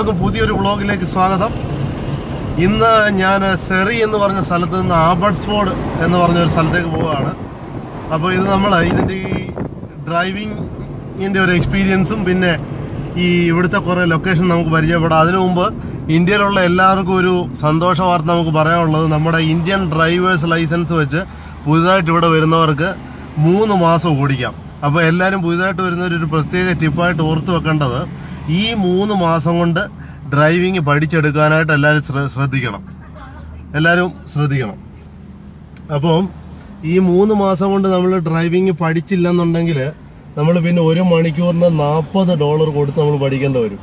എല്ലാവർക്കും പുതിയൊരു വ്ളോഗിലേക്ക് സ്വാഗതം ഇന്ന് ഞാൻ സെറി എന്ന് പറഞ്ഞ സ്ഥലത്ത് നിന്ന് ആബർട്സ്ഫോർഡ് എന്ന് പറഞ്ഞ ഒരു സ്ഥലത്തേക്ക് പോവുകയാണ് അപ്പോൾ ഇത് നമ്മൾ ഇതിൻ്റെ ഈ ഡ്രൈവിങ്ങിൻ്റെ ഒരു എക്സ്പീരിയൻസും പിന്നെ ഈ ഇവിടുത്തെ കുറേ ലൊക്കേഷൻ നമുക്ക് പരിചയപ്പെടാം അതിനു മുമ്പ് ഇന്ത്യയിലുള്ള എല്ലാവർക്കും ഒരു സന്തോഷ വാർത്ത നമുക്ക് പറയാനുള്ളത് നമ്മുടെ ഇന്ത്യൻ ഡ്രൈവേഴ്സ് ലൈസൻസ് വെച്ച് പുതുതായിട്ട് ഇവിടെ വരുന്നവർക്ക് മൂന്ന് മാസം ഓടിക്കാം അപ്പോൾ എല്ലാവരും പുതുതായിട്ട് വരുന്നവർ ഒരു പ്രത്യേക ടിപ്പായിട്ട് ഓർത്ത് വെക്കേണ്ടത് ഈ മൂന്ന് മാസം കൊണ്ട് ഡ്രൈവിംഗ് പഠിച്ചെടുക്കാനായിട്ട് എല്ലാവരും ശ്ര- ശ്രദ്ധിക്കണം എല്ലാവരും ശ്രദ്ധിക്കണം അപ്പം ഈ മൂന്ന് മാസം കൊണ്ട് നമ്മൾ ഡ്രൈവിംഗ് പഠിച്ചില്ലെന്നുണ്ടെങ്കിൽ നമ്മൾ പിന്നെ ഒരു മണിക്കൂറിന് നാൽപ്പത് ഡോളർ കൊടുത്ത് നമ്മൾ പഠിക്കേണ്ടി വരും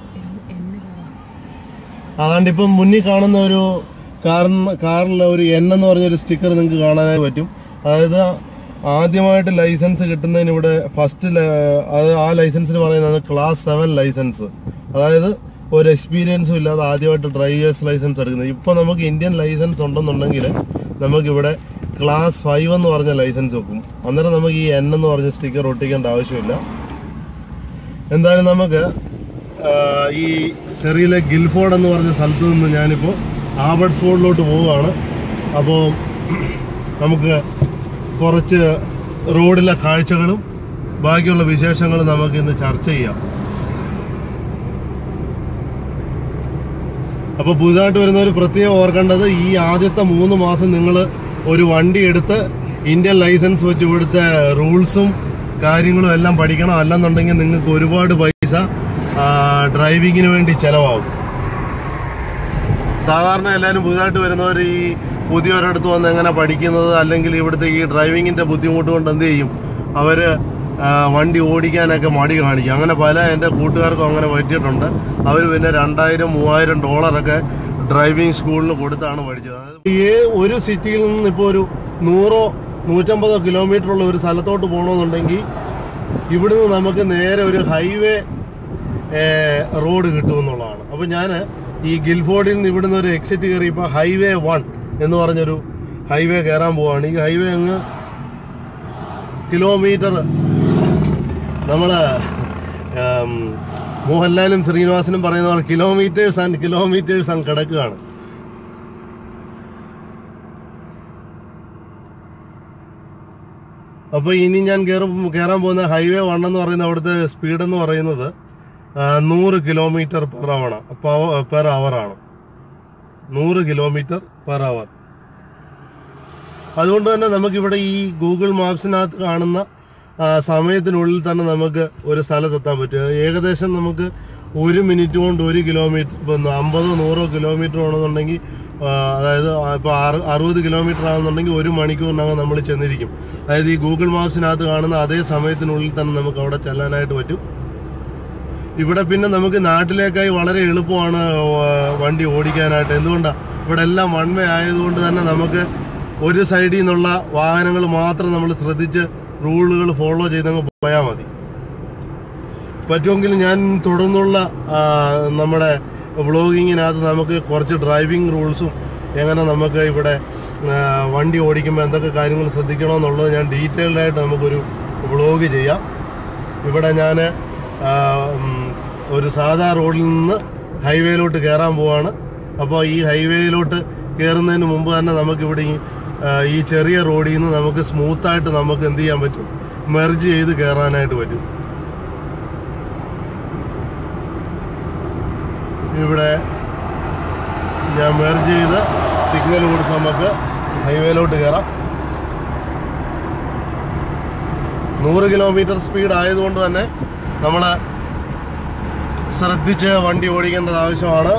അതാണ്ട് ഇപ്പം മുന്നിൽ കാണുന്ന ഒരു കാറിന് കാറിലെ ഒരു എൻ എന്ന് പറഞ്ഞൊരു സ്റ്റിക്കർ നിങ്ങൾക്ക് കാണാനായി പറ്റും അതായത് ആദ്യമായിട്ട് ലൈസൻസ് കിട്ടുന്നതിന് ഇവിടെ ഫസ്റ്റ് അത് ആ ലൈസൻസിന് പറയുന്നത് ക്ലാസ് സെവൻ ലൈസൻസ് അതായത് ഒരു എക്സ്പീരിയൻസും ഇല്ലാതെ ആദ്യമായിട്ട് ഡ്രൈവേഴ്സ് ലൈസൻസ് എടുക്കുന്നത് ഇപ്പോൾ നമുക്ക് ഇന്ത്യൻ ലൈസൻസ് ഉണ്ടെന്നുണ്ടെങ്കിൽ നമുക്കിവിടെ ക്ലാസ് ഫൈവ് എന്ന് പറഞ്ഞ ലൈസൻസ് വെക്കും അന്നേരം നമുക്ക് ഈ എൻ എന്ന് പറഞ്ഞ സ്റ്റിക്കർ ഒട്ടിക്കേണ്ട ആവശ്യമില്ല എന്തായാലും നമുക്ക് ആ, ഈ സെറിയിലെ ഗിൽഫോർഡ് എന്ന് പറഞ്ഞ സ്ഥലത്ത് നിന്ന് ഞാനിപ്പോൾ ആബർട്സ്ഫോർഡിലോട്ട് പോവുകയാണ് അപ്പോൾ നമുക്ക് കുറച്ച് റോഡിലെ കാഴ്ചകളും ബാക്കിയുള്ള വിശേഷങ്ങളും നമുക്ക് ഇന്ന് ചർച്ച ചെയ്യാം അപ്പോൾ പുതുതായിട്ട് വരുന്നവർ പ്രത്യേകം ഓർക്കേണ്ടത് ഈ ആദ്യത്തെ മൂന്ന് മാസം നിങ്ങൾ ഒരു വണ്ടി എടുത്ത് ഇന്ത്യൻ ലൈസൻസ് വെച്ച് ഇവിടുത്തെ റൂൾസും കാര്യങ്ങളും എല്ലാം പഠിക്കണം അല്ലെന്നുണ്ടെങ്കിൽ നിങ്ങൾക്ക് ഒരുപാട് പൈസ ആ, ഡ്രൈവിങ്ങിന് വേണ്ടി ചിലവാകും സാധാരണ എല്ലാവരും പുതുതായിട്ട് വരുന്നവർ ഈ പുതിയൊരിടത്ത് വന്ന് എങ്ങനെ പഠിക്കുന്നത് അല്ലെങ്കിൽ ഇവിടുത്തെ ഈ ഡ്രൈവിങ്ങിൻ്റെ ബുദ്ധിമുട്ട് കൊണ്ട് എന്ത് ചെയ്യും അവർ വണ്ടി ഓടിക്കാനൊക്കെ മടി കാണിക്കും അങ്ങനെ പല എൻ്റെ കൂട്ടുകാർക്കും അങ്ങനെ പറ്റിയിട്ടുണ്ട് അവർ പിന്നെ രണ്ടായിരം മൂവായിരം ഡോളറൊക്കെ ഡ്രൈവിംഗ് സ്കൂളിന് കൊടുത്താണ് പഠിച്ചത് അതായത് ഈ ഒരു സിറ്റിയിൽ നിന്ന് ഇപ്പോൾ ഒരു നൂറോ നൂറ്റമ്പതോ കിലോമീറ്റർ ഉള്ള ഒരു സ്ഥലത്തോട്ട് പോകണമെന്നുണ്ടെങ്കിൽ ഇവിടുന്ന് നമുക്ക് നേരെ ഒരു ഹൈവേ റോഡ് കിട്ടുമെന്നുള്ളതാണ് അപ്പോൾ ഞാൻ ഈ ഗിൽഫോർഡിൽ നിന്ന് ഇവിടുന്ന് ഒരു എക്സിറ്റ് കയറിയപ്പോൾ ഹൈവേ വൺ എന്ന് പറഞ്ഞൊരു ഹൈവേ കയറാൻ പോവാണ് ഈ ഹൈവേ അങ്ങ് കിലോമീറ്റർ നമ്മൾ മോഹൻലാലും ശ്രീനിവാസനും പറയുന്ന പോലെ കിലോമീറ്റേഴ്സ് ആൻഡ് കിലോമീറ്റേഴ്സ് അങ്ങ് കിടക്കുകയാണ് അപ്പോൾ ഇനി ഞാൻ കയറും കയറാൻ പോകുന്ന ഹൈവേ വൺ എന്ന് പറയുന്ന അവിടുത്തെ സ്പീഡ് എന്ന് പറയുന്നത് ആ, നൂറ് കിലോമീറ്റർ പെർ അവർ പെർ ആണ് നൂറ് കിലോമീറ്റർ പെർ അവർ അതുകൊണ്ട് തന്നെ നമുക്കിവിടെ ഈ ഗൂഗിൾ മാപ്സിനകത്ത് കാണുന്ന ആ, സമയത്തിനുള്ളിൽ തന്നെ നമുക്ക് ഒരു സ്ഥലത്തെത്താൻ പറ്റും ഏകദേശം നമുക്ക് ഒരു മിനിറ്റ് കൊണ്ട് ഒരു കിലോമീറ്റർ ഇപ്പം അമ്പതോ നൂറോ കിലോമീറ്റർ ആണെന്നുണ്ടെങ്കിൽ ആ, അതായത് ഇപ്പോൾ അറുപത് കിലോമീറ്റർ ആണെന്നുണ്ടെങ്കിൽ ഒരു മണിക്കൂറിനകം നമ്മൾ ചെന്നിരിക്കും അതായത് ഈ ഗൂഗിൾ മാപ്സിനകത്ത് കാണുന്ന അതേ സമയത്തിനുള്ളിൽ തന്നെ നമുക്ക് അവിടെ ചെല്ലാനായിട്ട് പറ്റും ഇവിടെ പിന്നെ നമുക്ക് നാട്ടിലേക്കായി വളരെ എളുപ്പമാണ് വ- വണ്ടി ഓടിക്കാനായിട്ട് എന്തുകൊണ്ടാണ് ഇവിടെ എല്ലാം വൺ വേ ആയതുകൊണ്ട് തന്നെ നമുക്ക് ഒരു സൈഡിൽ നിന്നുള്ള വാഹനങ്ങൾ മാത്രം നമ്മൾ ശ്രദ്ധിച്ച് റൂളുകൾ ഫോളോ ചെയ്തങ്ങ് പോയാൽ മതി പറ്റുമെങ്കിൽ ഞാൻ തുടർന്നുള്ള ആ, നമ്മുടെ വ്ളോഗിങ്ങിനകത്ത് നമുക്ക് കുറച്ച് ഡ്രൈവിംഗ് റൂൾസും എങ്ങനെ നമുക്ക് ഇവിടെ ആ, വണ്ടി ഓടിക്കുമ്പോൾ എന്തൊക്കെ കാര്യങ്ങൾ ശ്രദ്ധിക്കണമെന്നുള്ളത് ഞാൻ ഡീറ്റെയിൽഡ് ആയിട്ട് നമുക്കൊരു വ്ളോഗ് ചെയ്യാം ഇവിടെ ഞാൻ ഒരു സാധാ റോഡിൽ നിന്ന് ഹൈവേയിലോട്ട് കയറാൻ പോവാണ് അപ്പോൾ ഈ ഹൈവേയിലോട്ട് കയറുന്നതിന് മുമ്പ് തന്നെ നമുക്കിവിടെ ഈ ആ, ഈ ചെറിയ റോഡിൽ നിന്ന് നമുക്ക് സ്മൂത്തായിട്ട് നമുക്ക് എന്ത് ചെയ്യാൻ പറ്റും മെർജ് ചെയ്ത് കയറാനായിട്ട് പറ്റും ഇവിടെ ഞാൻ മെർജ് ചെയ്ത് സിഗ്നൽ കൊടുത്ത് നമുക്ക് ഹൈവേയിലോട്ട് കയറാം നൂറ് കിലോമീറ്റർ സ്പീഡ് ആയതുകൊണ്ട് തന്നെ നമ്മൾ ശ്രദ്ധിച്ച് വണ്ടി ഓടിക്കേണ്ടത് ആവശ്യമാണ്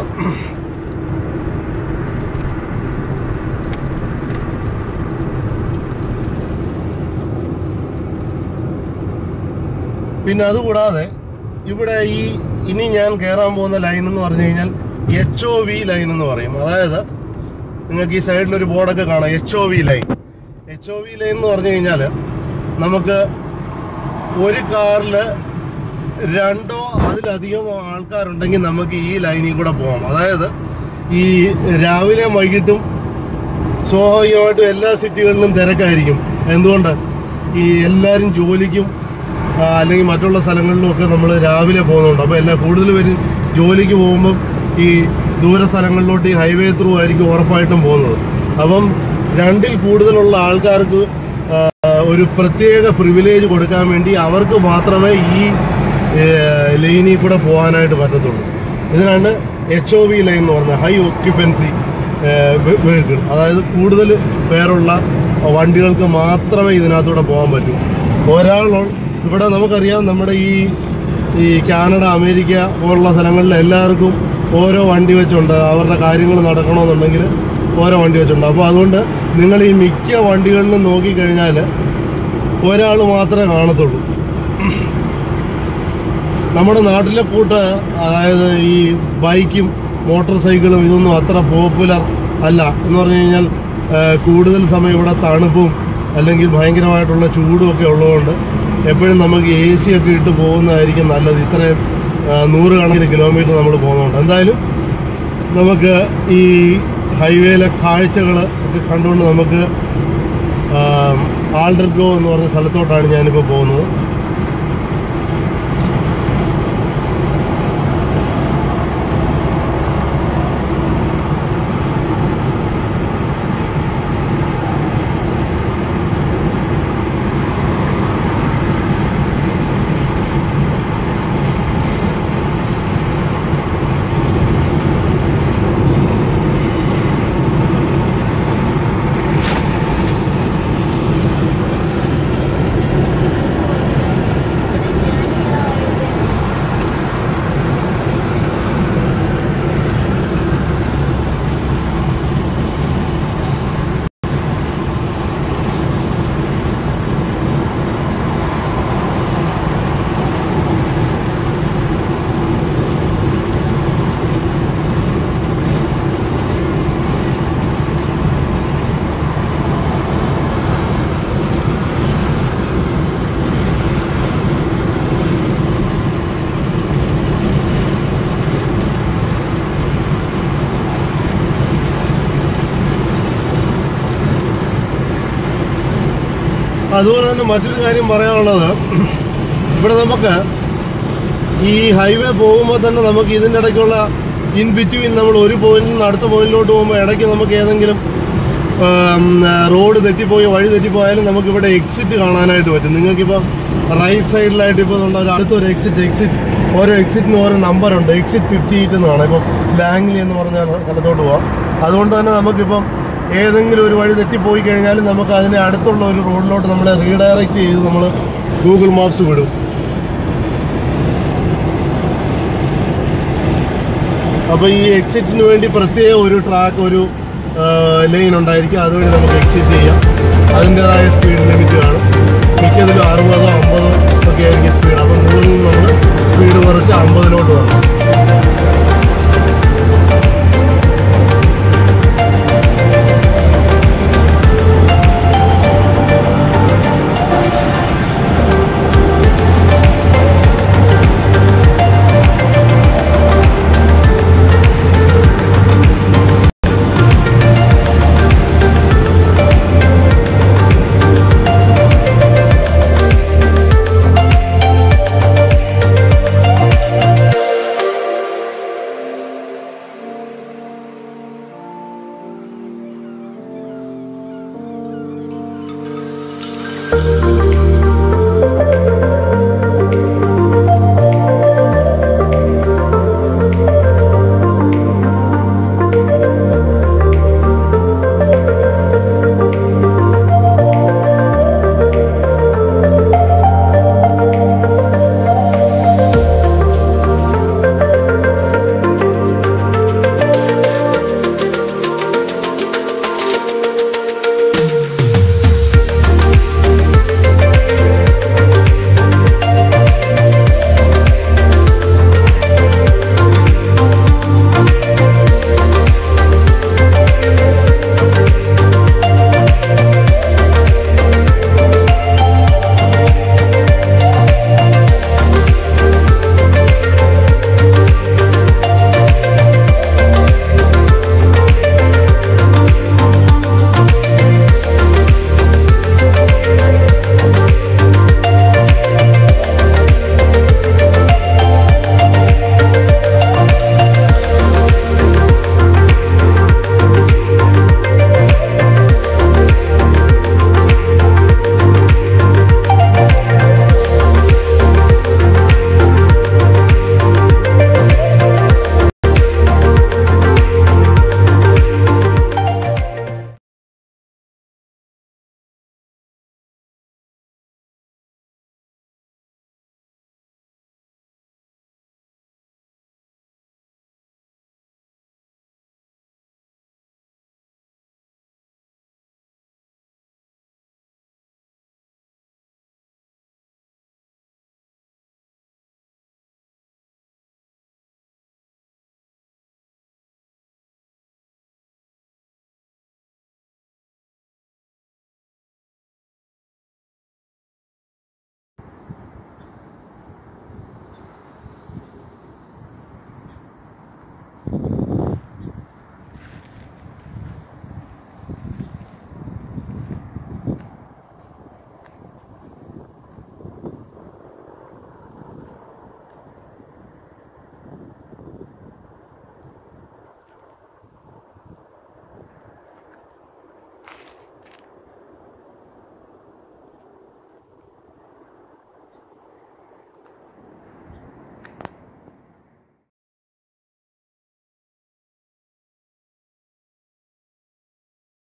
പിന്നെ അതുകൂടാതെ ഇവിടെ ഈ ഇനി ഞാൻ കയറാൻ പോകുന്ന ലൈൻ എന്ന് പറഞ്ഞു കഴിഞ്ഞാൽ എച്ച് ഒ വി ലൈൻ എന്ന് പറയും അതായത് നിങ്ങൾക്ക് ഈ സൈഡിൽ ഒരു ബോർഡൊക്കെ കാണാം H O V line H O V line എന്ന് പറഞ്ഞു കഴിഞ്ഞാൽ നമുക്ക് ഒരു കാറിൽ രണ്ടോ അതിലധികം ആൾക്കാരുണ്ടെങ്കിൽ നമുക്ക് ഈ ലൈനിൽ കൂടെ പോകാം അതായത് ഈ രാവിലെ വൈകിട്ടും സ്വാഭാവികമായിട്ടും എല്ലാ സിറ്റികളിലും തിരക്കായിരിക്കും എന്തുകൊണ്ട് ഈ എല്ലാവരും ജോലിക്കും ആ, അല്ലെങ്കിൽ മറ്റുള്ള സ്ഥലങ്ങളിലും ഒക്കെ നമ്മൾ രാവിലെ പോകുന്നുണ്ട് അപ്പോൾ എല്ലാ കൂടുതൽ പേര് ജോലിക്ക് പോകുമ്പം ഈ ദൂര സ്ഥലങ്ങളിലോട്ട് ഈ ഹൈവേ ത്രൂ ആയിരിക്കും ഉറപ്പായിട്ടും പോകുന്നത് അപ്പം രണ്ടിൽ കൂടുതലുള്ള ആൾക്കാർക്ക് ആ, ഒരു പ്രത്യേക പ്രിവിലേജ് കൊടുക്കാൻ വേണ്ടി അവർക്ക് മാത്രമേ ഈ ലൈനിൽ കൂടെ പോകാനായിട്ട് പറ്റത്തുള്ളൂ ഇതിനാണ് എച്ച് ഒ വി ലൈൻ എന്ന് പറഞ്ഞ ഹൈ ഓക്യുപ്പൻസി വെഹിക്കിൾ അതായത് കൂടുതൽ പേരുള്ള വണ്ടികൾക്ക് മാത്രമേ ഇതിനകത്തൂടെ പോകാൻ പറ്റൂ ഒരാൾ ഇവിടെ നമുക്കറിയാം നമ്മുടെ ഈ ഈ കാനഡ അമേരിക്ക പോലുള്ള സ്ഥലങ്ങളിൽ എല്ലാവർക്കും ഓരോ വണ്ടി വെച്ചുണ്ട് അവരുടെ കാര്യങ്ങൾ നടക്കണമെന്നുണ്ടെങ്കിൽ ഓരോ വണ്ടി വെച്ചുണ്ട് അപ്പോൾ അതുകൊണ്ട് നിങ്ങൾ ഈ മിക്ക വണ്ടികളിലും നോക്കിക്കഴിഞ്ഞാൽ ഒരാൾ മാത്രമേ കാണത്തുള്ളൂ നമ്മുടെ നാട്ടിലെ കൂട്ട് അതായത് ഈ ബൈക്കും മോട്ടോർ സൈക്കിളും ഇതൊന്നും അത്ര പോപ്പുലർ അല്ല എന്ന് പറഞ്ഞു കഴിഞ്ഞാൽ ആ, കൂടുതൽ സമയം ഇവിടെ തണുപ്പും അല്ലെങ്കിൽ ഭയങ്കരമായിട്ടുള്ള ചൂടും ഒക്കെ ഉള്ളതുകൊണ്ട് എപ്പോഴും നമുക്ക് എ സി ഒക്കെ ഇട്ട് പോകുന്നതായിരിക്കും നല്ലത് ഇത്രയും ആ, നൂറുകണക്കിന് കിലോമീറ്റർ നമ്മൾ പോകുന്നുണ്ട് എന്തായാലും നമുക്ക് ഈ ഹൈവേയിലെ കാഴ്ചകൾ ഒക്കെ കണ്ടുകൊണ്ട് നമുക്ക് ആൾഡർഗോ എന്ന് പറഞ്ഞ സ്ഥലത്തോട്ടാണ് ഞാനിപ്പോൾ പോകുന്നത് അതുപോലെ തന്നെ മറ്റൊരു കാര്യം പറയാനുള്ളത് ഇവിടെ നമുക്ക് ഈ ഹൈവേ പോകുമ്പോൾ തന്നെ നമുക്ക് ഇതിൻ്റെ ഇടയ്ക്കുള്ള ഇൻ ബിറ്റ്വീൻ നമ്മൾ ഒരു പോയിന്റിൽ നിന്ന് അടുത്ത പോയിന്റിലോട്ട് പോകുമ്പോൾ ഇടയ്ക്ക് നമുക്ക് ഏതെങ്കിലും റോഡ് തെറ്റിപ്പോയി വഴി തെറ്റിപ്പോയാലും നമുക്ക് ഇവിടെ എക്സിറ്റ് കാണാനായിട്ട് പറ്റും നിങ്ങൾക്കിപ്പോൾ റൈറ്റ് സൈഡിലായിട്ട് ഇപ്പോൾ ഉണ്ട് ഒരു അടുത്തൊരു എക്സിറ്റ് എക്സിറ്റ് ഓരോ എക്സിറ്റിന് ഓരോ നമ്പറുണ്ട് എക്സിറ്റ് ഫിഫ്റ്റി എയ്റ്റ് എന്നാണ് ഇപ്പം ലാംഗ്ലി എന്ന് പറഞ്ഞ സ്ഥലത്തോട്ട് പോകാം അതുകൊണ്ട് തന്നെ നമുക്കിപ്പം ഏതെങ്കിലും ഒരു വഴി തെറ്റിപ്പോയി കഴിഞ്ഞാലും നമുക്ക് അതിനെ അടുത്തുള്ള ഒരു റോഡിലോട്ട് നമ്മളെ റീഡയറക്റ്റ് ചെയ്ത് നമ്മൾ ഗൂഗിൾ മാപ്സ് വിടും അപ്പോൾ ഈ എക്സിറ്റിന് വേണ്ടി പ്രത്യേക ഒരു ട്രാക്ക് ഒരു ലൈൻ ഉണ്ടായിരിക്കും അതുവഴി നമുക്ക് എക്സിറ്റ് ചെയ്യാം അതിൻ്റെതായ സ്പീഡ് ലിമിറ്റ് കാണും മിക്കതിലും അറുപതോ അമ്പതോ ഒക്കെ ആയിരിക്കും സ്പീഡ് അപ്പോൾ മുകളിൽ നിന്ന് നമ്മൾ സ്പീഡ് കുറച്ച് അമ്പതിലോട്ട് വരണം